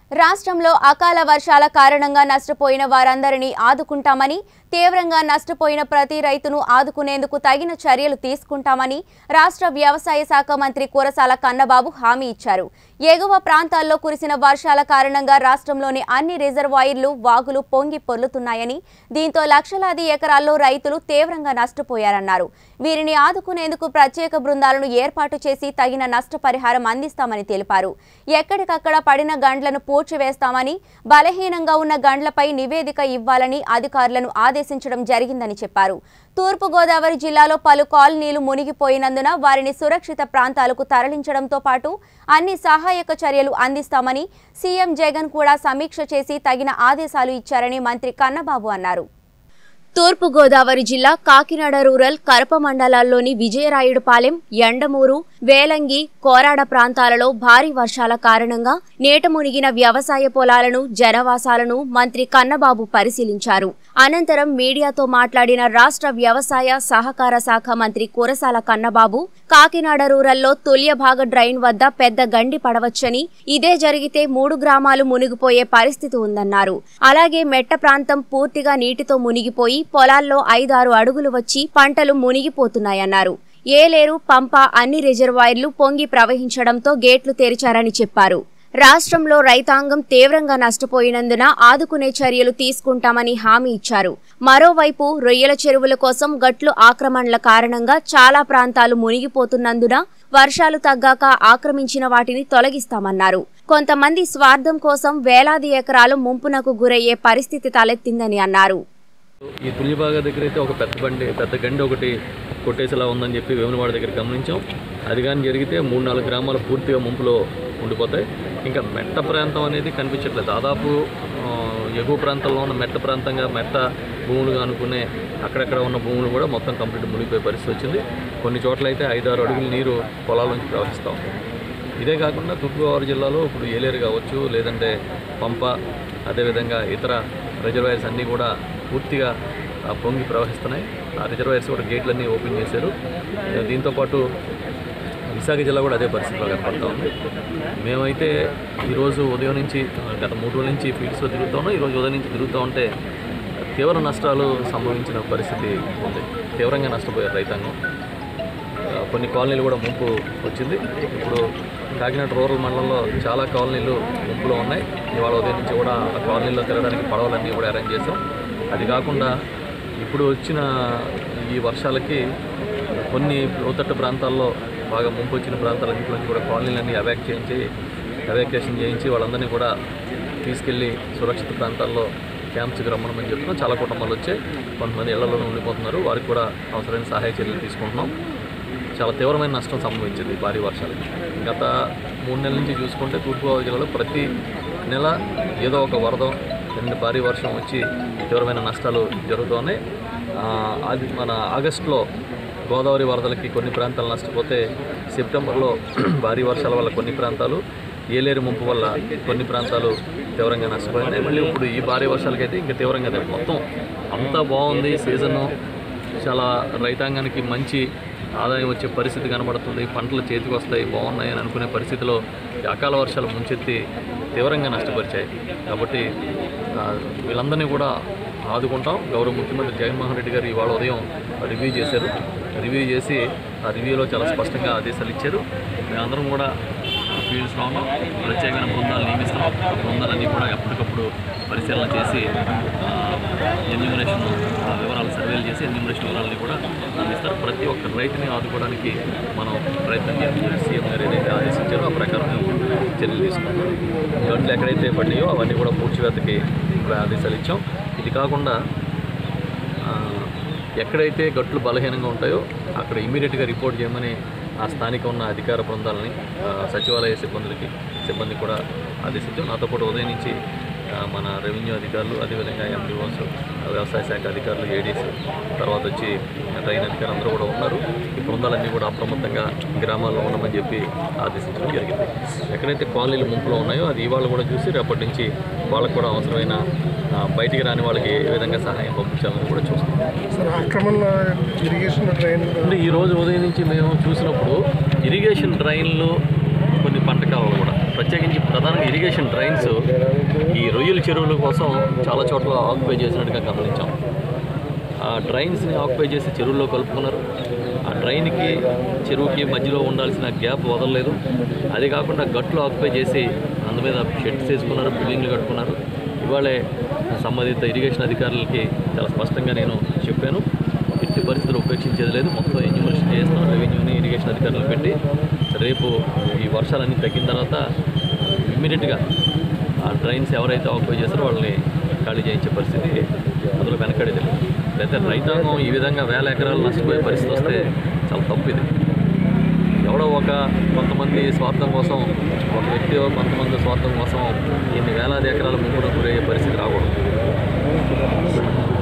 రాష్ట్రంలో అకాల వర్షాల కారణంగా నష్టపోయిన వారందరినీ ఆదుకుంటామని తీవ్రంగా నష్టపోయిన ప్రతి రైతును ఆదుకునేందుకు తగిన చర్యలు తీసుకుంటామని రాష్ట్ర వ్యవసాయ శాఖ మంత్రి కురసాల కన్నబాబు హామీ ఇచ్చారు ఎగువ ప్రాంతాల్లో కురిసిన వర్షాల కారణంగా రాష్ట్రంలోని అన్ని రిజర్వాయర్లు వాగులు పొంగి పొర్లుతున్నాయని దీంతో లక్షలాది ఎకరాల్లో రైతులు తీవ్రంగా నష్టపోయారన్నారు వీరిని ఆదుకునేందుకు ప్రత్యేక బృందాలను ఏర్పాటు చేసి తగిన నష్టపరిహారం అందిస్తామని తెలిపారు ఎక్కడికక్కడ పడిన గండ్లను పూడ్చివేస్తామని బలహీనంగా ఉన్న గండ్లపై నివేదిక ఇవ్వాలని అధికారులను ఆదేశించడం జరిగిందని చెప్పారు తూర్పుగోదావరి జిల్లాలో పలు కాలనీలు మునిగిపోయినందున వారిని సురక్షిత ప్రాంతాలకు తరలించడంతో పాటు అన్ని సహాయక చర్యలు అందిస్తామని సీఎం జగన్ కూడా సమీక్ష చేసి తగిన ఆదేశాలు ఇచ్చారని మంత్రి కన్నబాబు అన్నారు తూర్పుగోదావరి జిల్లా కాకినాడ రూరల్ కరప మండలాల్లోని విజయరాయుడుపాలెం ఎండమూరు వేలంగి కోరాడ ప్రాంతాలలో భారీ వర్షాల కారణంగా నేట మునిగిన వ్యవసాయ పొలాలను జనవాసాలను మంత్రి కన్నబాబు పరిశీలించారు అనంతరం మీడియాతో మాట్లాడిన రాష్ట్ర వ్యవసాయ సహకార శాఖ మంత్రి కురసాల కన్నబాబు కాకినాడ రూరల్లో తుల్యభాగ డ్రైన్ వద్ద పెద్ద గండి పడవచ్చని ఇదే జరిగితే మూడు గ్రామాలు మునిగిపోయే పరిస్థితి ఉందన్నారు అలాగే మెట్ట ప్రాంతం పూర్తిగా నీటితో మునిగిపోయి పొలాల్లో ఐదారు అడుగులు వచ్చి పంటలు మునిగిపోతున్నాయన్నారు ఏలేరు పంప అన్ని రిజర్వాయర్లు పొంగి ప్రవహించడంతో గేట్లు తెరిచారని చెప్పారు రాష్ట్రంలో రైతాంగం తీవ్రంగా నష్టపోయినందున ఆదుకునే చర్యలు తీసుకుంటామని హామీ ఇచ్చారు మరోవైపు రొయ్యల చెరువుల కోసం గట్లు ఆక్రమణల కారణంగా చాలా ప్రాంతాలు మునిగిపోతున్నందున వర్షాలు తగ్గాక ఆక్రమించిన వాటిని తొలగిస్తామన్నారు కొంతమంది స్వార్థం కోసం వేలాది ఎకరాలు ముంపునకు గురయ్యే పరిస్థితి తలెత్తిందని అన్నారు ఈ తుల్లిబాగా దగ్గర అయితే ఒక పెద్ద బండి పెద్ద గండి ఒకటి కొట్టేసేలా ఉందని చెప్పి వేములవాడ దగ్గర గమనించాం అది కానీ జరిగితే మూడు నాలుగు గ్రామాలు పూర్తిగా ముంపులో ఉండిపోతాయి ఇంకా మెట్ట ప్రాంతం అనేది కనిపించట్లేదు దాదాపు ఆ, ఎగువ ప్రాంతంలో ఉన్న మెట్ట ప్రాంతంగా మెట్ట భూములుగా అనుకునే అక్కడక్కడ ఉన్న భూములు కూడా మొత్తం కంప్లీట్ మునిగిపోయే పరిస్థితి వచ్చింది కొన్ని చోట్ల అయితే ఐదారు అడుగుల నీరు పొలాల నుంచి ప్రవహిస్తూ ఉంది ఇదే కాకుండా తూర్పుగోదావరి జిల్లాలో ఇప్పుడు ఏలేరు కావచ్చు లేదంటే పంప అదేవిధంగా ఇతర రిజర్వాయర్స్ అన్నీ కూడా పూర్తిగా ఆ, పొంగి ప్రవహిస్తున్నాయి ఆ రిజర్వాయర్స్ కూడా గేట్లన్నీ ఓపెన్ చేశారు దీంతోపాటు విశాఖ జిల్లా కూడా అదే పరిస్థితిలో కనపడతా ఉంది మేమైతే ఈరోజు ఉదయం నుంచి గత మూడు రోజుల నుంచి ఫీల్డ్స్లో తిరుగుతూ ఉన్నాం ఈరోజు ఉదయం నుంచి తిరుగుతూ ఉంటే తీవ్ర నష్టాలు సంభవించిన పరిస్థితి ఉంది తీవ్రంగా నష్టపోయారు రైతాంగం ఆ, కొన్ని కాలనీలు కూడా ముంపు వచ్చింది ఇప్పుడు కాకినాడ రూరల్ మండలంలో చాలా కాలనీలు ముంపులో ఉన్నాయి ఇవాళ ఉదయం నుంచి కూడా ఆ కాలనీలో తిరగడానికి పడవలన్నీ కూడా అరేంజ్ చేసాం అది కాకుండా ఇప్పుడు వచ్చిన ఈ వర్షాలకి కొన్ని లోతట్టు ప్రాంతాల్లో బాగా ముంపు వచ్చిన ప్రాంతాలన్నింటిలోంచి కూడా కాలనీలన్నీ అవాక్ చేయించి ఎవాక్యుయేషన్ చేయించి వాళ్ళందరినీ కూడా తీసుకెళ్ళి సురక్షిత ప్రాంతాల్లో క్యాంప్స్కి రమ్మనమని చెప్తున్నాం చాలా కుటుంబాలు వచ్చాయి కొంతమంది ఇళ్లలోనే ఉండిపోతున్నారు వారికి కూడా అవసరమైన సహాయ చర్యలు తీసుకుంటున్నాం చాలా తీవ్రమైన నష్టం సంభవించింది ఈ భారీ వర్షాలకి గత మూడు నెలల నుంచి చూసుకుంటే తూర్పుగోదావరి జిల్లాలో ప్రతి నెల ఏదో ఒక వరద రెండు భారీ వర్షం వచ్చి తీవ్రమైన నష్టాలు జరుగుతున్నాయి ఆ, అది మన ఆగస్టులో గోదావరి వరదలకి కొన్ని ప్రాంతాలు నష్టపోతే సెప్టెంబర్లో భారీ వర్షాల వల్ల కొన్ని ప్రాంతాలు ఏలేరు ముంపు వల్ల కొన్ని ప్రాంతాలు తీవ్రంగా నష్టపోయినాయి మళ్ళీ ఇప్పుడు ఈ భారీ వర్షాలకైతే ఇంకా తీవ్రంగా తగ్గి- మొత్తం అంతా బాగుంది సీజను చాలా రైతాంగానికి మంచి ఆదాయం వచ్చే పరిస్థితి కనబడుతుంది పంటలు చేతికి వస్తాయి బాగున్నాయి అని అనుకునే పరిస్థితిలో ఈ అకాల వర్షాలు ముంచెత్తి తీవ్రంగా నష్టపరిచాయి కాబట్టి ఆ, వీళ్ళందరినీ కూడా ఆదుకుంటాం గౌరవ ముఖ్యమంత్రి జగన్మోహన్ రెడ్డి గారు ఇవాళ ఉదయం రివ్యూ చేశారు రివ్యూ చేసి ఆ రివ్యూలో చాలా స్పష్టంగా ఆదేశాలు ఇచ్చారు మేమందరం కూడా ఫీల్డ్స్లో ఉన్నాం ప్రత్యేకమైన బృందాలు నియమిస్తాం ఆ బృందాలన్నీ కూడా ఎప్పటికప్పుడు పరిశీలన చేసి ఎన్యూమరేషన్ వివరాలు సర్వేలు చేసి ఎన్యూమరేషన్ వివరాలని కూడా అందిస్తారు ప్రతి ఒక్క రైతుని ఆదుకోవడానికి మనం ప్రయత్నం చేయాలి సీఎం గారు ఏదైతే ఆదేశించారో ఆ ప్రకారం మేము చర్యలు తీసుకుంటాం గంటలు ఎక్కడైతే పడినాయో అవన్నీ కూడా పూడ్చివేతకి కూడా ఆదేశాలు ఇచ్చాం ఇది కాకుండా ఆ, ఎక్కడైతే గట్లు బలహీనంగా ఉంటాయో అక్కడ ఇమీడియట్గా రిపోర్ట్ చేయమని ఆ స్థానిక ఉన్న అధికార బృందాలని ఆ, సచివాలయ సిబ్బందులకి సిబ్బంది కూడా ఆదేశించాం నాతో పాటు ఉదయం నుంచి ఆ, మన రెవెన్యూ అధికారులు అదేవిధంగా ఎండిఓస్ వ్యవసాయ శాఖ అధికారులు ఏడీస్ తర్వాత వచ్చి రైన్ అధికారులు అందరూ కూడా ఉన్నారు ఈ బృందాలన్నీ కూడా అప్రమత్తంగా గ్రామాల్లో ఉండమని చెప్పి ఆదేశించడం జరిగింది ఎక్కడైతే కాలనీలు ముంపులో ఉన్నాయో అది ఇవాళ కూడా చూసి రేపటి నుంచి వాళ్ళకు కూడా అవసరమైన ఆ, బయటికి రాని వాళ్ళకి ఏ విధంగా సహాయం పంపించాలని కూడా చూస్తాం సార్ ఆక్రమణ ఇరిగేషన్ డ్రైన్ అంటే ఈ రోజు ఉదయం నుంచి మేము చూసినప్పుడు ఇరిగేషన్ డ్రైన్లు కొన్ని పంట కాలువలు కూడా ప్రత్యేకించి ప్రధానంగా ఇరిగేషన్ డ్రైన్స్ ఈ రొయ్యల చెరువుల కోసం చాలా చోట్ల ఆక్యుపై చేసినట్టుగా గమనించాం ఆ డ్రైన్స్ని ఆక్యుపై చేసి చెరువుల్లో కలుపుకున్నారు ఆ డ్రైన్కి చెరువుకి మధ్యలో ఉండాల్సిన గ్యాప్ వదలలేదు అది కాకుండా గట్లు ఆక్యుపై చేసి అందు మీద షెడ్స్ వేసుకున్నారు బిల్డింగ్లు కట్టుకున్నారు ఇవాళే సంబంధిత ఇరిగేషన్ అధికారులకి చాలా స్పష్టంగా నేను చెప్పాను ఎట్టి పరిస్థితులు ఉపేక్షించేది లేదు మొత్తం ఎన్యూమరేషన్ చేస్తాం రెవెన్యూని ఇరిగేషన్ అధికారులు పెట్టి రేపు ఈ వర్షాలన్నీ తగ్గిన తర్వాత ఇమ్మీడియట్గా ఆ ట్రైన్స్ ఎవరైతే ఆక్యుపై చేస్తారో వాళ్ళని ఖాళీ చేయించే పరిస్థితి అందులో వెనకడేది లేదు అయితే రైతాంగం ఈ విధంగా వేల ఎకరాలు నష్టపోయే పరిస్థితి వస్తే చాలా తప్పు ఇది ఎవడో ఒక కొంతమంది స్వార్థం కోసం ఒక వ్యక్తి కొంతమంది స్వార్థం కోసం ఇన్ని వేలాది ఎకరాల ముందు గురయ్యే పరిస్థితి రాకూడదు